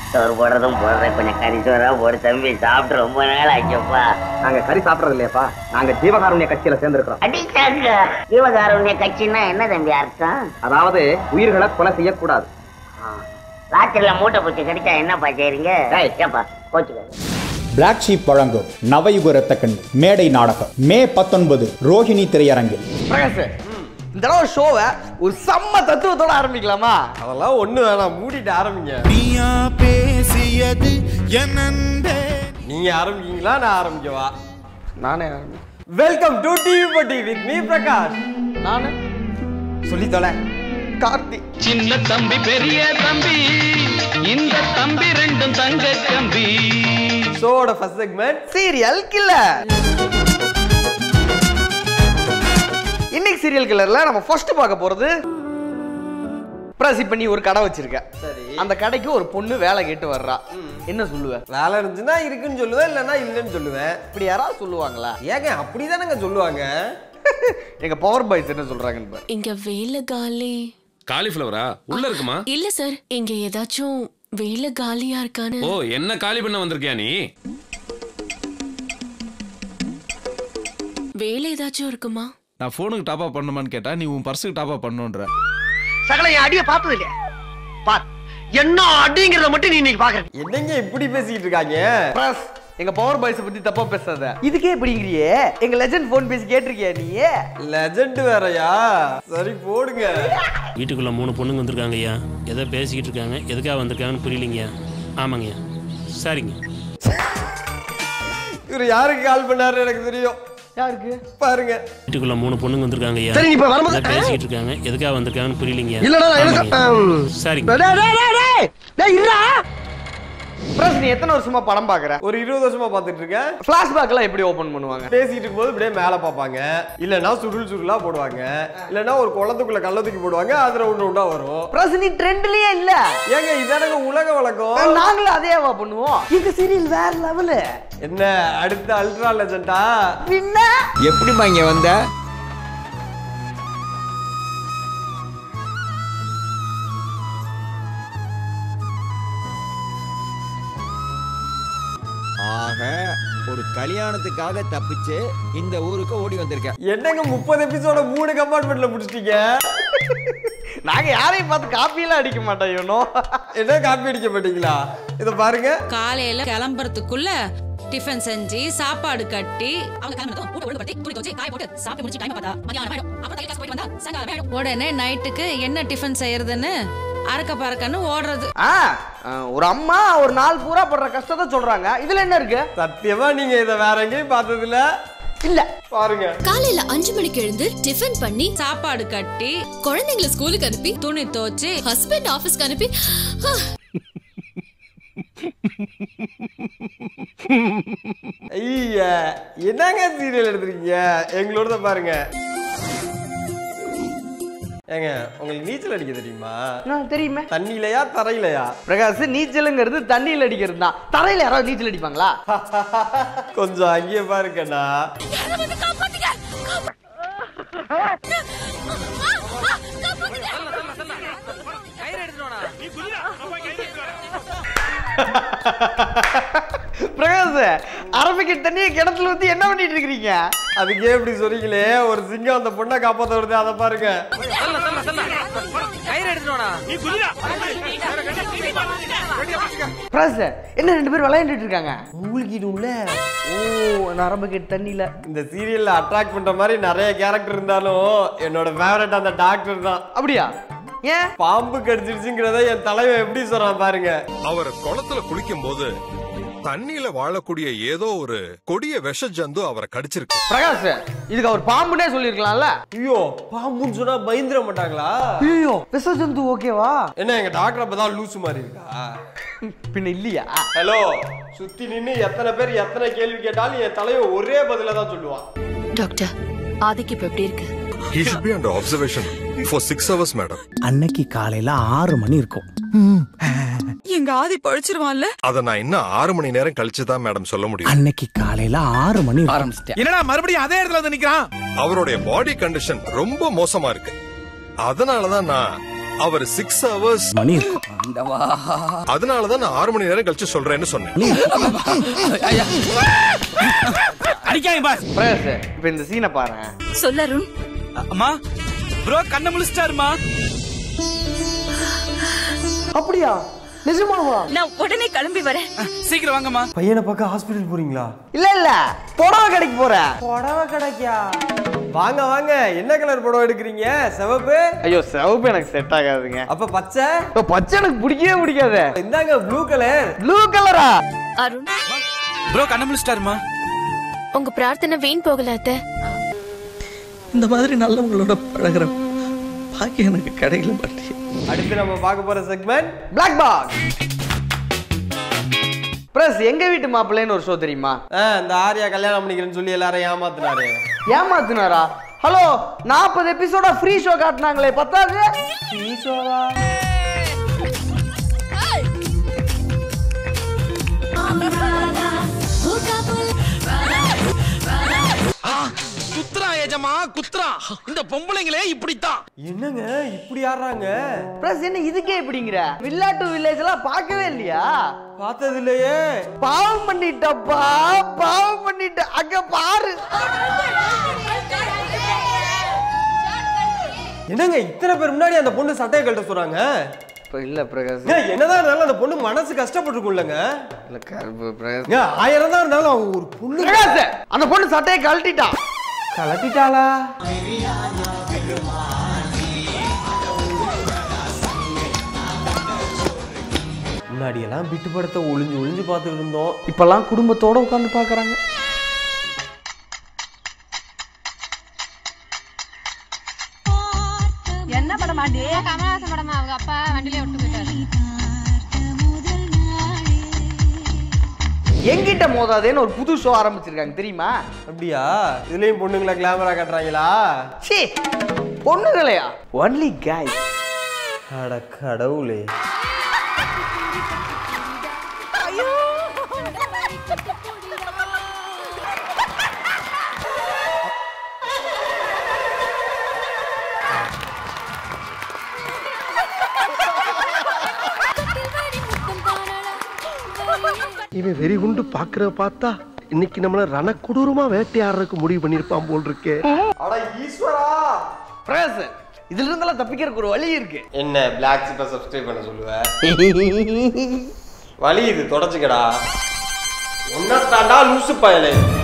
சோறு போடுறதும் போடுறேன் கொஞ்சம் கறி சோறா போடு தம்பி சாப்பிட்டு ரொம்ப நாள் ஆச்சப்பா நாங்க கறி சாப்பிடறது இல்லையாப்பா நாங்க ஜீவகாருண்ய கட்சியில சேர்ந்திருக்கிறோம் அடிச்சாங்க ஜீவகாருண்ய கட்சின்னா என்ன தம்பி அர்த்தம் அதாவது உயிர்களை கொலை செய்யக்கூடாது ராத்திரில மூட்டை பூச்சி கடிச்சா என்னப்பா செய்றீங்க டேய். ஏப்பா கோச்சுக்காது பிளாக் ஷீப் வழங்கும் நவயுக ரத்தக்கண் மேடை நாடகம் மே பத்தொன்பது ரோஹிணி திரையரங்கில் பிரகாஷ் இந்த தடவை ஷோவை ஒரு செம்ம தத்துவத்தோட ஆரம்பிக்கலாமா அதெல்லாம் ஒண்ணு வேணாம் மூடிட்டு ஆரம்பிங்க நீயா பேசியது என்னண்டே நீங்க ஆரம்பிக்கீங்களா நான் ஆரம்பிக்கவா நானே ஆரம்பி welcome to TV Patti with me Prakash நானு சொல்லி தொலை கார்த்தி சின்ன தம்பி பெரிய தம்பி இந்த தம்பி ரெண்டும் தங்க கம்பி ஷோவோட ஃபர்ஸ்ட் செக்மெண்ட் சீரியல் கில்லர் இன்னைக்கு சீரியல் கில்லர்ல நம்ம ஃபர்ஸ்ட் பார்க்க போறது பிரஸ் இப்ப நீ ஒரு கடை வச்சிருக்க சரி. அந்த கடைக்கு ஒரு பொண்ணு வேலை கேட்டு வர்றா என்ன சொல்லுவ வேலை இருந்துச்சுன்னா இருக்குன்னு சொல்லுவேன் இல்லைன்னா இல்லைன்னு சொல்லுவேன் இப்படி யாராவது சொல்லுவாங்களா ஏங்க அப்படிதானங்க சொல்லுவாங்க எங்க பவர் பாய்ஸ் என்ன சொல்றாங்கன்னு பாரு இங்க வேலை காலி காலிஃப்ளவரா உள்ள இருக்குமா இல்ல சார் இங்க ஏதாச்சும் வேலை காலியா இருக்கான்னு ஓ என்ன காலி பண்ண வந்திருக்கியா நீ வேலை ஏதாச்சும் இருக்குமா நான் போனுக்கு டாப் அப் பண்ணுமான்னு கேட்டா நீ உன் பர்ஸுக்கு டாப் அப் பண்ணுன்ற சகல என் அடிய பார்த்தது இல்லையா பார் என்ன அடிங்கிறத மட்டும் நீ இன்னைக்கு பாக்குற என்னங்க இப்படி பேசிக்கிட்டு இருக்காங்க பிரஸ் எங்க பவர் பாய்ஸ் பத்தி தப்பா பேசாத இதுக்கே இப்படிங்கிறியே எங்க லெஜண்ட் போன் பேசி கேட்டிருக்கியா நீ லெஜண்ட் வேறயா சரி போடுங்க வீட்டுக்குள்ள மூணு பொண்ணுங்க வந்திருக்காங்கய்யா ஏதோ பேசிக்கிட்டு இருக்காங்க எதுக்காக வந்திருக்காங்கன்னு புரியலைங்கய்யா ஆமாங்கய்யா சரிங்க இவர் யாருக்கு கால் பண்ணாரு எனக்கு தெரியும் யாருக்கு பாருங்க வீட்டுக்குள்ள மூணு பொண்ணுங்க வந்திருக்காங்கய்யா சரி, இப்ப வரும்போது- ஏதோ பேசிக்கிட்டு இருக்காங்க எதுக்காக வந்திருக்காங்கன்னு புரியலைங்கய்யா இல்லடா, நான் எனக்கு- ஆமாங்கய்யா. சரிங்க பிரஸ் நீ எத்தனை வருஷமா படம் பாக்குற ஒரு இருபது வருஷமா பார்த்துட்டு இருக்கேன் பிளாஷ்பேக்லாம் எப்படி ஓபன் பண்ணுவாங்க பேசிட்டு இருக்கும்போது இப்படியே மேல பார்ப்பாங்க இல்லைன்னா சுருள் சுருளா போடுவாங்க இல்லைன்னா ஒரு குளத்துக்குள்ள கள்ள தூக்கி போடுவாங்க அது ரவுண்ட் ரவுண்டா வரும் பிரஸ் நீ ட்ரெண்ட்லயே இல்ல ஏங்க இதானங்க உலக வழக்கம் நாங்களும் அதேவா பண்ணுவோம் இந்த சீரியல் வேற லெவலு என்ன அடுத்த அல்ட்ரா லெஜண்டா பின்ன எப்படிமா இங்க வந்த ஆக ஒரு கல்யாணத்துக்காக தப்பிச்சு இந்த ஊருக்கு ஓடி வந்திருக்கேன் என்னங்க முப்பது எபிசோட மூணு கம்பார்ட்மெண்ட்ல முடிச்சிட்டீங்க நாங்க யாரையும் பார்த்து காப்பி எல்லாம் அடிக்க மாட்டோம் இவனோ என்ன காப்பி அடிக்க மாட்டீங்களா இத பாருங்க காலையில கிளம்புறதுக்குள்ள டிஃபன் செஞ்சு சாப்பாடு கட்டி அவங்க கிளம்புறதும் ஊட்ட ஒழுங்குபடுத்தி துணி துவச்சு காய போட்டு சாப்பிட்டு முடிச்சு டைம் பார்த்தா மதியானம் ஆயிடும் அப்புறம் தையல் கிளாஸ் போயிட்டு வந்தா சாயங்காலம் ஆயிடும் உடனே நைட்டுக்கு என்ன டிஃபன் செய்யறதுன்னு அறக்க பறக்கன்னு ஓடுறது ஆ ஆ, ஒரு அம்மா ஒரு நாள் பூரா படுற கஷ்டத்தை சொல்றாங்க இதுல என்ன இருக்கு சத்தியமா நீங்க இத வேற எங்கேயும் பார்த்தது இல்ல இல்ல பாருங்க காலையில அஞ்சு மணிக்கு எழுந்து டிஃபன் பண்ணி சாப்பாடு கட்டி குழந்தைங்களை ஸ்கூலுக்கு அனுப்பி துணி துவச்சு ஹஸ்பண்ட் ஆபீஸ்க்கு அனுப்பி ஐய என்னங்க சீரியல் எடுத்திருக்கீங்க எங்களோட தான் பாருங்க ஏங்க உங்களுக்கு நீச்சல் அடிக்க தெரியுமா நான் தெரியுமே தண்ணியிலையா தரையிலையா பிரகாஷ் நீச்சலுங்கிறது தண்ணியில் அடிக்கிறது தான் தரையில யாராவது நீச்சல் அடிப்பாங்களா கொஞ்சம் அங்கேயே பாருங்கண்ணா பிரகாஷ் அரபிக்கட் தண்ணியை கிணத்துல ஊத்தி என்ன பண்ணிட்டு இருக்கிறீங்க அதுக்கே இப்படி சொல்றீங்களே ஒரு சிங்கம் அந்த பொண்ணை காப்பாத்த வருது அதை பாருங்க பிரகாஷ் என்ன ரெண்டு பேரும் விளையாண்டுட்டு இருக்காங்க மூழ்கிடும்ல ஓ அந்த அரபிக்கட் தண்ணியில இந்த சீரியல்ல அட்ராக்ட் பண்ற மாதிரி நிறைய கேரக்டர் இருந்தாலும் என்னோட ஃபேவரட் அந்த டாக்டர் தான் அப்படியா ஏன் பாம்பு கடிச்சிருச்சுங்கிறத என் தலைவன் எப்படி சொல்றான் பாருங்க அவர் குளத்துல குளிக்கும் போது தண்ணியில வாழக்கூடிய ஏதோ ஒரு கொடிய விஷ ஜந்து அவரை கடிச்சிருக்கு பிரகாஷ் இதுக்கு அவர் பாம்புனே சொல்லிருக்கலாம்ல ஐயோ பாம்புன்னு சொன்னா பயந்துட மாட்டாங்களா ஐயோ விச ஜந்து ஓகேவா என்ன எங்க டாக்டர் அப்பதான் லூசு மாதிரி இருக்கா பின்ன இல்லையா ஹலோ சுத்தி நின்னு எத்தனை பேர் எத்தனை கேள்வி கேட்டாலும் என் தலைவன் ஒரே பதில தான் சொல்லுவான் டாக்டர் ஆதிக்கு இப்ப எப்படி இருக்கு He should be under observation for six hours, madam. அன்னைக்கு காலையில ஆறு மணி இருக்கும் எங்க ஆதி பழிச்சிருவான்ல அத நான் இன்னும் ஆறு மணி நேரம் கழிச்சு தான் மேடம் சொல்ல முடியும் அன்னைக்கு காலையில ஆறு மணி ஆரம்பிச்சிட்டேன் என்னடா மறுபடியும் அதே இடத்துல வந்து நிக்கிறான் அவருடைய பாடி கண்டிஷன் ரொம்ப மோசமா இருக்கு அதனாலதான் நான் அவர் சிக்ஸ் ஹவர்ஸ் மணி அதனாலதான் நான் ஆறு மணி நேரம் கழிச்சு சொல்றேன்னு சொன்னேன் அடிக்காங்க பாஸ் பிரகாஷ் இப்ப இந்த சீனை பாரு சொல்ல அருண் அம்மா ப்ரோ கண்ணை முழிச்சிட்டாருமா அப்படியா நிஜமாவா நான் உடனே கிளம்பி வரேன் சீக்கிரம் வாங்கம்மா பையனை பார்க்க ஹாஸ்பிட்டல் போறீங்களா இல்ல இல்ல புடவை கடைக்கு போறேன் புடவை கிடைக்கா வாங்க வாங்க என்ன கலர் புடவை எடுக்கிறீங்க சிவப்பு ஐயோ சிவப்பு எனக்கு செட் ஆகாதுங்க அப்ப பச்சை இப்ப பச்சை எனக்கு பிடிக்கவே பிடிக்காது இந்தாங்க ப்ளூ கலர் ப்ளூ கலரா அருண் ப்ரோ கண்ணை முழிச்சிட்டாருமா உங்க பிரார்த்தனை வீண் போகல அத்தை இந்த மாதிரி நல்லவங்களோட பழகுற பாக்கியம் எனக்கு கிடைக்கல மாட்டேன் அடுத்து நம்ம பார்க்க போற செக்மெண்ட் பிளாக் பாக்ஸ் பிரஸ் எங்க வீட்டு மாப்பிள்ளைன்னு ஒரு ஷோ தெரியுமா இந்த ஆரியா கல்யாணம் பண்ணிக்கிறேன்னு சொல்லி எல்லாரும் ஏமாத்துனாரு ஏமாத்துனாரா ஹலோ நாற்பது எபிசோட ஃப்ரீ ஷோ காட்டினாங்களே பத்தாது ஃப்ரீ ஷோவா குத்ரா ஏஜமா குத்ரா இந்த பொம்பளைங்களே இப்படித்தான் என்னங்க இப்படி ஆடுறாங்க பிரஸ் என்ன இதுக்கே இப்படிங்கிற வில்லாட்டு வில்லேஜ் எல்லாம் பார்க்கவே இல்லையா பார்த்தது இல்லையே பாவம் பண்ணிட்டப்பா பாவம் பண்ணிட்ட அங்க பாரு என்னங்க இத்தனை பேர் முன்னாடி அந்த பொண்ணு சட்டையை கழட்ட சொல்றாங்க இப்ப இல்ல பிரகாஷ் ஏங்க, என்னதான் இருந்தாலும் அந்த பொண்ணு மனசு கஷ்டப்பட்டிருக்கும்லங்க இல்ல கருப்பு பிரகாஷ் ஏங்க, ஆயிரம் தான் இருந்தாலும் அவங்க ஒரு பொண்ணு பிரகாஷ் அந்த பொண்ணு சட்டையை கழட்டிட்டா கலட்டிட்டாளா முன்னாடி எல்லாம் பிட்டு படத்தை ஒளிஞ்சு ஒளிஞ்சு பார்த்துட்டு இருந்தோம் இப்பெல்லாம் குடும்பத்தோட உட்கார்ந்து பாக்குறாங்க என்ன படமா டி கமலஹாசன் படமா அவங்க அப்பா வண்டியில விட்டு போயிட்டாரு எங்கிட்ட மோதாதேன்னு ஒரு புது ஷோ ஆரம்பிச்சிருக்காங்க தெரியுமா அப்படியா இதுலயும் பொண்ணுங்களை கிளாமரா காட்டுறாங்களா சீ பொண்ணுகளையா ஒன்லி காய் அட கடவுளே இவன் வெறி குண்டு பாக்குற பார்த்தா இன்னைக்கு நம்மள ரணக்கொடூரமா வேட்டையாடுறதுக்கு முடிவு பண்ணிருப்பான் போல் இருக்கே அட ஈஸ்வரா பிரகாஷ் இதுல இருந்தெல்லாம் தப்பிக்கிறதுக்கு ஒரு வழி இருக்கு என்ன பிளாக் சிப்பை சப்ஸ்கிரைப் பண்ண சொல்லுவ வலி இது தொடச்சுக்கடா உன்னத்தாண்டா லூசு பயலே